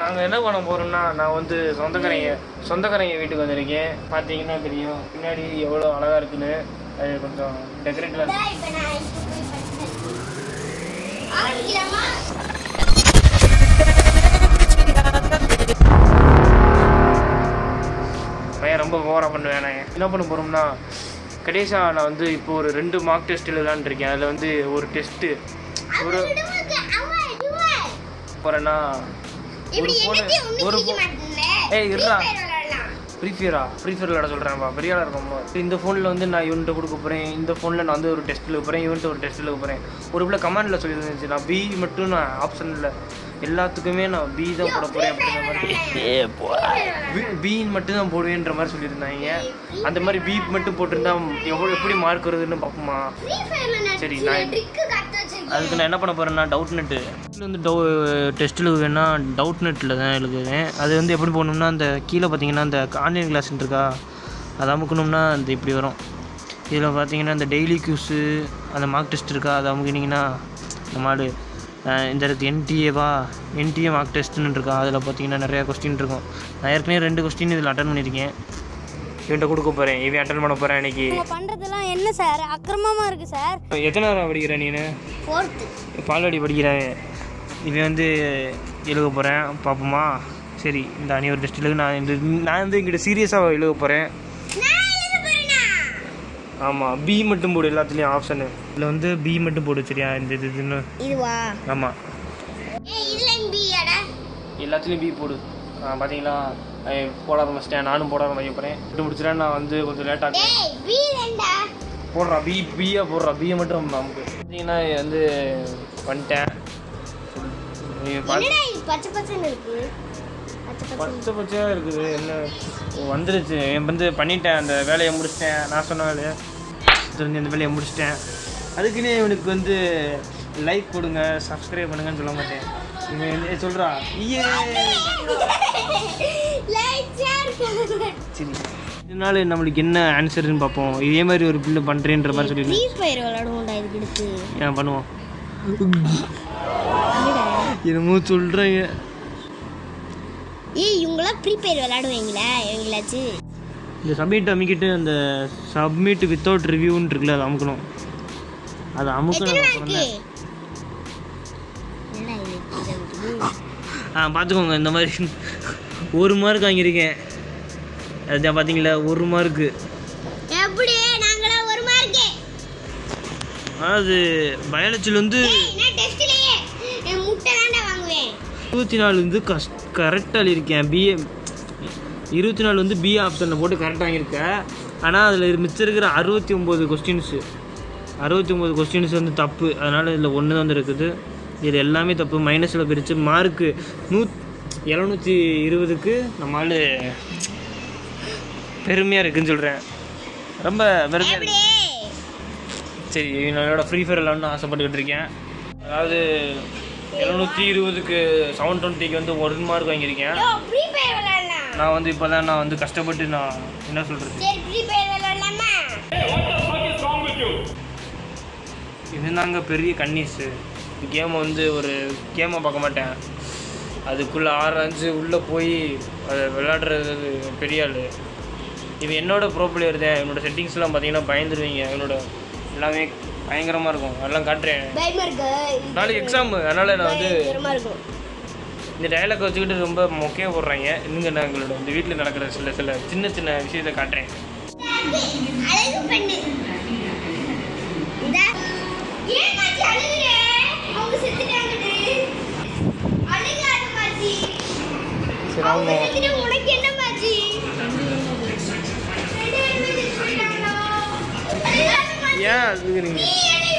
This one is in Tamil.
நாங்கள் என்ன பண்ண போகிறோம்னா நான் வந்து சொந்தக்காரங்க சொந்தக்காரங்க வீட்டுக்கு வந்திருக்கேன் பார்த்தீங்கன்னா தெரியும் பின்னாடி எவ்வளோ அழகாக இருக்குன்னு அது கொஞ்சம் டெக்கரேட்டிவாக இந்தா, இப்ப நான் இப்ப போய் படுத்துக்கிறேன். ஆரம்பிக்கலாமா? பையன் ரொம்ப ஓவராக பண்ணுவேன் நான் என்ன பண்ண போகிறோம்னா கடைசியாக நான் வந்து இப்போ ஒரு ரெண்டு மார்க் டெஸ்ட் எழுதலான்னு இருக்கேன் அதில் வந்து ஒரு டெஸ்ட்டு ஒரு அவன் விடுவாங்க, அவன் விடுவான். போகிறேன்னா ஒரு இப்படி ஃபோனு என்னத்தையும் ஒண்ணு ஒரு கிழிக்க ஃபோ மாட்டேன்ல. ஏய், இருடா. Free Fire விளையாடலாம். ஃப்ரீ ஃபயரா ஃப்ரீ ஃபயர் விளாட சொல்கிறேன்ப்பா பெரிய ஆளாக இருக்கோம்மா இந்த ஃபோனில் வந்து நான் இவன்ட்ட கொடுக்க போகிறேன் இந்த ஃபோனில் நான் வந்து ஒரு டெஸ்ட் எழுத போகிறேன் இவன்ட்ட ஒரு டெஸ்ட் எழுத போகிறேன் ஒரு பிள்ளை கமெண்டில் சொல்லியிருந்துச்சு நான் பி மட்டும் நான் ஆப்ஷன் இல்லை எல்லாத்துக்குமே நான் பி தான் போட போகிறேன் அப்படிங்கிற மாதிரி பின்னு மட்டும் தான் போடுவேன்ற மாதிரி சொல்லியிருந்தாங்க அந்த மாதிரி பி மட்டும் போட்டிருந்தா எவ்வளோ எப்படி மார்க் வருதுன்னு பார்ப்போமா Free Fireல நான் சரி, சில நான் trick கத்து வச்சிருக்கேன். அதுக்கு நான் என்ன பண்ண போகிறேன்னா டவுட் நெட்டு வந்து டவு டெஸ்ட் எழுதுவேன்னா டவுட் நெட்டில் தான் எழுதுவேன் அது வந்து எப்படி போகணும்னா அந்த கீழே பார்த்தீங்கன்னா அந்த ஆன்லைன் கிளாஸ் இருக்கா அதை அமுக்கணும்னா அந்த இப்படி வரும் இதில் பார்த்தீங்கன்னா இந்த டெய்லி க்யூஸு அந்த மார்க் டெஸ்ட் இருக்கா அதை அமுக்கினீங்கன்னா நம்ம ஆளு அஹ், இந்த இடத்து என்டிஏவா என்டிஏ மார்க் டெஸ்ட்டுன்னு இருக்கா அதில் பார்த்தீங்கன்னா நிறையா கொஸ்டின் இருக்கும் நான் ஏற்கனவே ரெண்டு கொஸ்டின் இதில் அட்டன் பண்ணியிருக்கேன் இவன்ட்ட கொடுக்க போகிறேன் இவன் அட்டன் பண்ண போகிறேன் இன்னைக்கு இவங்க பண்றதெல்லாம் என்ன சார் அக்கிரமமா இருக்கு சார் எத்தனை நேரம் படிக்கிற நீனு Fourth. பால்வாடி படிக்கிறேன் இவன் வந்து எழுத போகிறேன் பார்ப்போமா சரி இந்த அணி ஒரு டெஸ்ட் எழுது நான் இந்த நான் வந்து இங்கிட்ட சீரியஸாக எழுத போகிறேன் நான் எழுத போறேனா? ஆமாம் பி மட்டும் போடு எல்லாத்துலேயும் ஆப்ஷனு இதில் வந்து பி மட்டும் போடு சரியா இந்த இது இதுன்னு இதுவா ஆமாம் ஏய் இதுல பி அடா எல்லாத்துலேயும் பி போடு ஆ, பார்த்தீங்களா அவன் போட ஆரம்பிச்சிட்டேன் நானும் போட ஆரம்பிக்க போகிறேன் விட்டு முடிச்சிட்டேன் நான் வந்து கொஞ்சம் லேட்டாக டேய் பி ரெண்டா போடுறான் பி பியா போடுறான் பியை மட்டும் நமக்கு பார்த்தீங்கன்னா வந்து வந்துட்டேன் நீ பார்த்து என்னடா இது பச்சை பச்சைன்னு இருக்கு பச்சை பச்சை பச்சை பச்சையாக இருக்குது என்ன வந்துருச்சு என் வந்து பண்ணிட்டேன் அந்த வேலையை முடிச்சிட்டேன் நான் சொன்ன வேலையை தெரிஞ்சு அந்த வேலையை முடிச்சிட்டேன் அதுக்குன்னே இவனுக்கு வந்து லைக் கொடுங்க சப்ஸ்கிரைப் பண்ணுங்கன்னு சொல்ல மாட்டேன் இவன் வந்து சொல்கிறா ஐயே லைக் ஷேர் பண்ணுங்க சரி இதனால நம்மளுக்கு என்ன ஆன்சர்னு பார்ப்போம் இதே மாதிரி ஒரு பில்லு பண்ணுறேன்ற மாதிரி சொல்லி ஃப்ரீ ஃபயர் விளையாடுவோம்டா இதுக்கு எடுத்து ஏன் பண்ணுவோம் என்னமோ சொல்கிறேங்க ஏய் இவங்களாம் ஃப்ரீ ஃபயர் விளையாடுவீங்களா இவங்களாச்சு இந்த சப்மிட் அமைக்கிட்டு அந்த சப்மிட் வித்தவுட் ரிவ்யூன்னு இருக்குல்ல அதை அமுக்கணும் அதை அமுக்கணும் அப்புறம் இருக்கு தான் என்னடா இது இப்படி இருக்குது? ஆ பார்த்துக்கோங்க இந்த மாதிரி ஒரு மார்க் வாங்கியிருக்கேன் அதுதான் பார்த்தீங்களா ஒரு மார்க்கு எப்படி நாங்களாம் ஒரு மார்க்கே அதாவது பயாலஜியில் வந்து ஏய் நான் டெஸ்ட்லயே என் முட்டை தான்டா வாங்குவேன் இருபத்தி நாலு வந்து கஷ் கரெக்டாக எழுதியிருக்கேன் பிஏ இருபத்தி நாலு வந்து பிஏ ஆப்ஷனில் போட்டு கரெக்டாக வாங்கியிருக்கேன் ஆனால் அதில் மிச்சம் இருக்கிற அறுபத்தி ஒம்பது கொஸ்டின்ஸு அறுபத்தி ஒம்பது கொஸ்டின்ஸ் வந்து தப்பு அதனால் இதில் ஒன்று தான் வந்து இருக்குது இது எல்லாமே தப்பு மைனஸில் பிரித்து மார்க்கு நூ எழுநூற்றி இருபதுக்கு நம்மளால் பெருமையாக இருக்குன்னு சொல்கிறேன் ரொம்ப பெருமையாக இருக்கு சரி என்னோட ஃப்ரீ ஃபயர் விளாட்னு ஆசைப்பட்டுக்கிட்டு இருக்கேன் அதாவது எழுநூற்றி இருபதுக்கு செவன் டுவெண்ட்டிக்கு வந்து ஒரு மார்க் வாங்கியிருக்கேன் யோ ஃப்ரீ ஃபயர் விளையாடலாம் நான் வந்து இப்போ தான் நான் வந்து கஷ்டப்பட்டு நான் என்ன சொல்கிறது சரி ஃப்ரீ ஃபயர் விளையாடலாமா இதுதாங்க பெரிய கன்னிஸு கேமை வந்து ஒரு கேமை பார்க்க மாட்டேன் அதுக்குள்ளே ஆராய்ஞ்சு உள்ளே போய் அதை விளையாடுறது பெரிய ஆள் இது என்னோட ப்ரோ பிளேயர் தான் என்னோட செட்டிங்ஸ்லாம் பார்த்தீங்கன்னா பயந்துருவீங்க என்னோட எல்லாமே பயங்கரமாக இருக்கும் அதெல்லாம் காட்டுறேன் பயமா இருக்கு நாளைக்கு எக்ஸாம் அதனால் நான் வந்து பயங்கரமா இருக்கும் இந்த டயலாக் வச்சுக்கிட்டு ரொம்ப மொக்கையாக போடுறாங்க இன்னுங்க நான் எங்களோட இந்த வீட்டில் நடக்கிற சில சில சின்ன சின்ன விஷயத்தை காட்டுறேன் அழகு பண்ணு இந்தா. ஏன் மாச்சி அழுகுற? அவங்க செத்துட்டாங்கன்னு. அழுகாத மாச்சி. சரி அவங்க அவங்க செத்துட்டு உனக்கு என்ன மாச்சி? ரெண்டு பேருமே செத்துட்டாங்களா? அழுகாத மாச்சி. ஏன் அதுக்கு நீங்கள் நீ என்னை